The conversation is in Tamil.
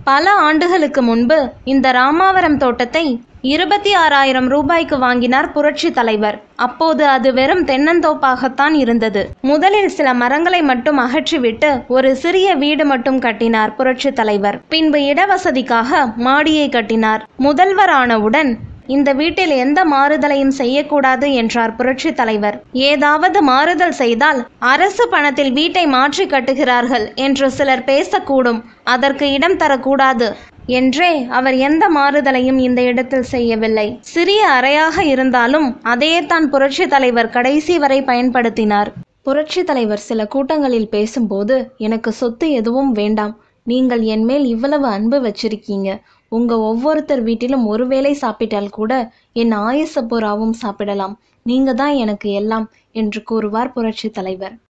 பல ஆண்டுகளுக்கு முன்பு இந்த ராமாவரம் தோட்டத்தை இருபத்தி ஆறாயிரம் ரூபாய்க்கு வாங்கினார் புரட்சி தலைவர் அப்போது அது வெறும் தென்னந்தோப்பாகத்தான் இருந்தது முதலில் சில மரங்களை மட்டும் அகற்றிவிட்டு ஒரு சிறிய வீடு மட்டும் கட்டினார் புரட்சி தலைவர் பின்பு இடவசதிக்காக மாடியை கட்டினார் முதல்வர் ஆனவுடன் இந்த வீட்டில் எந்த மாறுதலையும் செய்யக்கூடாது என்றார் புரட்சி தலைவர் ஏதாவது மாறுதல் செய்தால் அரசு பணத்தில் வீட்டை மாற்றி கட்டுகிறார்கள் என்று சிலர் பேசக்கூடும் அதற்கு இடம் தரக்கூடாது என்றே அவர் எந்த மாறுதலையும் இந்த இடத்தில் செய்யவில்லை சிறிய அறையாக இருந்தாலும் அதையே தான் புரட்சி தலைவர் கடைசி வரை பயன்படுத்தினார் புரட்சி தலைவர் சில கூட்டங்களில் பேசும்போது எனக்கு சொத்து எதுவும் வேண்டாம் நீங்கள் என் மேல் இவ்வளவு அன்பு வச்சிருக்கீங்க உங்க ஒவ்வொருத்தர் வீட்டிலும் ஒரு வேளை சாப்பிட்டால் கூட என் ஆயுச பூராவும் சாப்பிடலாம் நீங்க தான் எனக்கு எல்லாம் என்று கூறுவார் புரட்சி தலைவர்